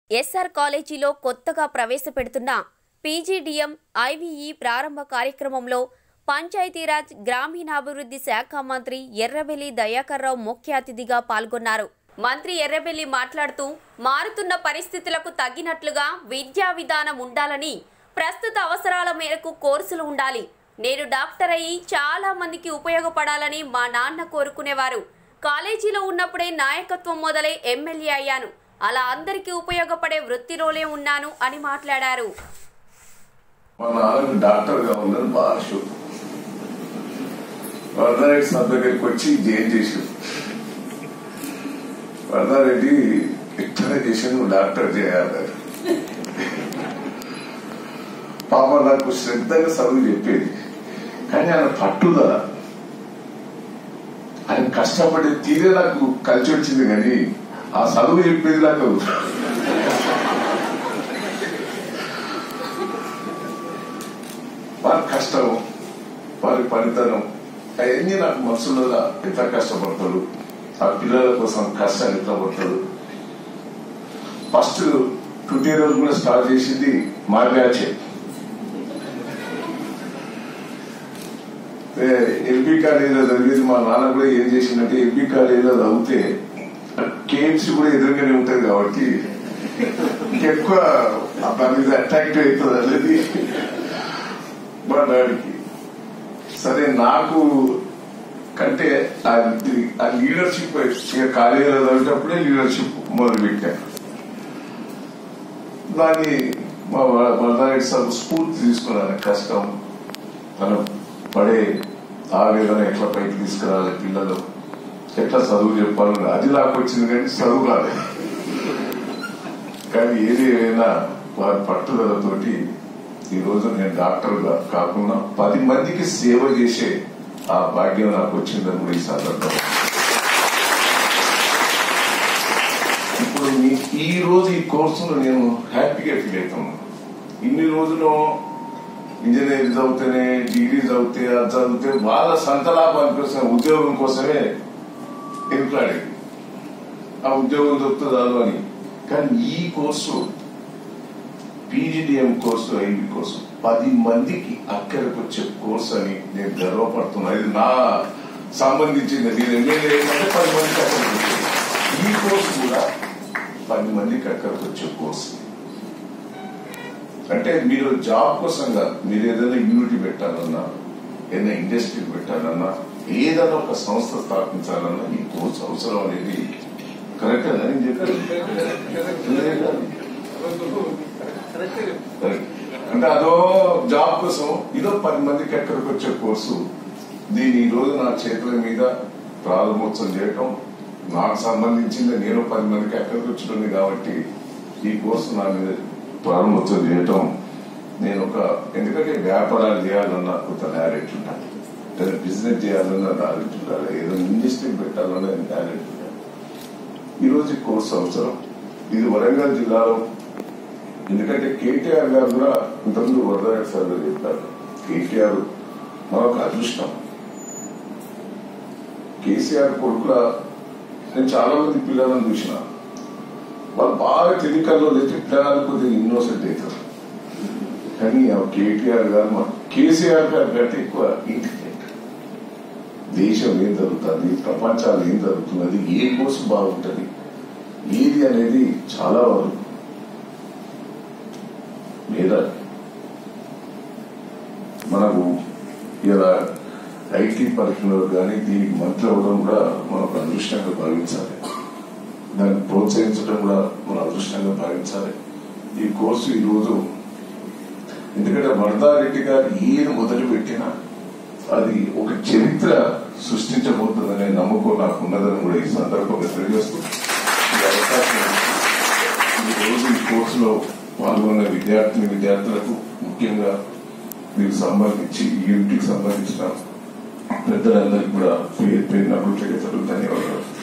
SR కాలేజీలో కొత్తగా ప్రవేశపెడుతున్న PGDM ఐవీఈ ప్రారంభ కార్యక్రమంలో పంచాయతీరాజ్ గ్రామీణాభివృద్ధి శాఖ మంత్రి ఎర్రబెల్లి దయాకర్రావు ముఖ్య అతిథిగా పాల్గొన్నారు మంత్రి ఎర్రబెల్లి మాట్లాడుతూ మారుతున్న పరిస్థితులకు తగ్గినట్లుగా విద్యా విధానం ఉండాలని ప్రస్తుత అవసరాల మేరకు కోర్సులు ఉండాలి నేను డాక్టర్ అయ్యి చాలా మందికి ఉపయోగపడాలని మా నాన్న కోరుకునేవారు కాలేజీలో ఉన్నప్పుడే నాయకత్వం మొదలై ఎమ్మెల్యే అయ్యాను అలా అందరికీ ఉపయోగపడే వృత్తిలోనే ఉన్నాను అని మాట్లాడారు మా నాన్నకు డాక్టర్ గా ఉందని బాగా షూట్ వరదారెడ్డి సార్ దగ్గరికి వచ్చి జైన్ చేశాడు వరదారెడ్డి ఎట్లా చేసి నువ్వు డాక్టర్ చేయాలి పాప నాకు శ్రద్ధగా చదువు చెప్పేది కానీ ఆయన పట్టుదల ఆయన కష్టపడే తీరే నాకు కలిసి వచ్చింది కానీ ఆ చదువు చెప్పేది నాకు వారి కష్టం వారి పనితనం అవన్నీ నాకు మనసులో ఎంత కష్టపడతాడు ఆ పిల్లల కోసం కష్టాలు ఎట్లా పడతాడు ఫస్ట్ ట్యూటోరియల్ కూడా స్టార్ట్ చేసింది మా బ్యాచ్ ఎల్బీ కాలేజీలో చదివేది మా నాన్న కూడా ఏం చేసిందంటే ఎల్బీ కాలేజీలో చదివితే కేఎంసీ కూడా ఎదురుగానే ఉంటది కాబట్టి ఎక్కువ దాని మీద అట్రాక్టివ్ అవుతుంది అనేది మా డాడీకి సరే నాకు కంటే అది ఆ లీడర్షిప్ ఇక కాలేజీలో చదివేటప్పుడే లీడర్షిప్ మొదలు పెట్టాను దాన్ని మా వరదారెడ్డి సార్ స్ఫూర్తి తీసుకున్నాను కష్టం మనం పడే ఆవేదన ఎట్లా పైకి తీసుకురావాలి పిల్లలు ఎట్లా చదువు చెప్పాలని అది నాకు వచ్చింది కానీ చదువు రాలేదు కానీ ఏది ఏమైనా వారి పట్టుదలతోటి ఈ రోజు నేను డాక్టర్ గా కాకుండా పది మందికి సేవ చేసే ఆ భాగ్యం నాకు వచ్చిందని కూడా ఈ సందర్భం ఇప్పుడు మీ- ఈ రోజు ఈ కోర్సును నేను హ్యాపీగా ఫీల్ అవుతున్నాను ఇన్ని రోజులు ఇంజనీరింగ్ చదివితేనే డిగ్రీ చదివితే అది చదివితే వాళ్ళ సొంత లాభాల కోసం ఉద్యోగం కోసమే ఎన్నికలాడేది ఆ ఉద్యోగం దొరుకుతుంది చాలు అని కానీ ఈ course PGDM course IB course పది మందికి అక్కడికి వచ్చే కోర్సు అని నేను గర్వపడుతున్నా ఇది నా సంబంధించింది నేను ఎమ్మెల్యే ఏంటంటే పది మందికి అక్కడికి వచ్చేది ఈ కోర్సు కూడా పది మందికి అక్కడికి వచ్చే కోర్సు అంటే మీరు జాబ్ కోసం కాదు మీరు ఏదైనా యూనిటీ పెట్టాలన్నా ఏదైనా ఇండస్ట్రీ పెట్టాలన్నా ఏదైనా ఒక సంస్థ స్థాపించాలన్నా ఈ కోర్సు అవసరం అనేది కరెక్ట్ అని చెప్పారు అంటే అదో జాబ్ కోసం ఇదో పది మందికి ఎక్కడికి వచ్చే కోర్సు దీని ఈ రోజు నా చేతుల మీద ప్రారంభోత్సవం చేయటం నాకు సంబంధించింది నేను పది మందికి ఎక్కడికి వచ్చింది కాబట్టి ఈ కోర్సు నా మీద ప్రారంభోత్సవం చేయటం నేను ఒక ఎందుకంటే వ్యాపారాలు చేయాలన్నా కొంత నాలెడ్జ్ ఉండాలి లేదా బిజినెస్ చేయాలన్నా నాలెడ్జ్ ఉండాలి ఏదో ఇండస్ట్రీ పెట్టాలన్నా నాలెడ్జ్ ఉండాలి ఈ రోజు ఈ కోర్సు అవసరం ఇది వరంగల్ జిల్లాలో ఎందుకంటే కేటీఆర్ గారు కూడా ఇంతకుముందు వరదారెడ్డి సార్ గారు చెప్పారు కేటీఆర్ మరొక అదృష్టం కేసీఆర్ కొడుకుల నేను చాలా మంది పిల్లలను చూసిన వాళ్ళు బాగా తెలికల్లో లేచి పిల్లలు కొద్దిగా ఇన్నోసెంట్ అవుతారు కానీ ఆ కేటీఆర్ గారు మా కేసీఆర్ గారి కంటే ఎక్కువ ఇంటిగ్రేట్ దేశం ఏం జరుగుతుంది ప్రపంచాలు ఏం జరుగుతున్నది ఏ కోర్సు బాగుంటది ఏది అనేది చాలా వరకు లేదా మనకు ఇలా ఐటీ పరిశ్రమలో కానీ దీనికి మంత్రి అవ్వడం కూడా మనకు అదృష్టంగా భావించాలి దాన్ని ప్రోత్సహించడం కూడా మన అదృష్టంగా భావించాలి ఈ కోర్సు ఈ రోజు ఎందుకంటే వరదారెడ్డి గారు ఏది మొదలు పెట్టినా అది ఒక చరిత్ర సృష్టించబోతుందనే నమ్మకం నాకు ఉన్నదని కూడా ఈ సందర్భంగా తెలియజేస్తూ ఈ అవకాశం ఈ రోజు ఈ కోర్సులో పాల్గొన్న విద్యార్థిని విద్యార్థులకు ముఖ్యంగా దీనికి సంబంధించి ఈ యూనిట్కి సంబంధించిన పెద్దలందరికీ కూడా పేరు పేరు నడుగుతుంది ధన్యవాదాలు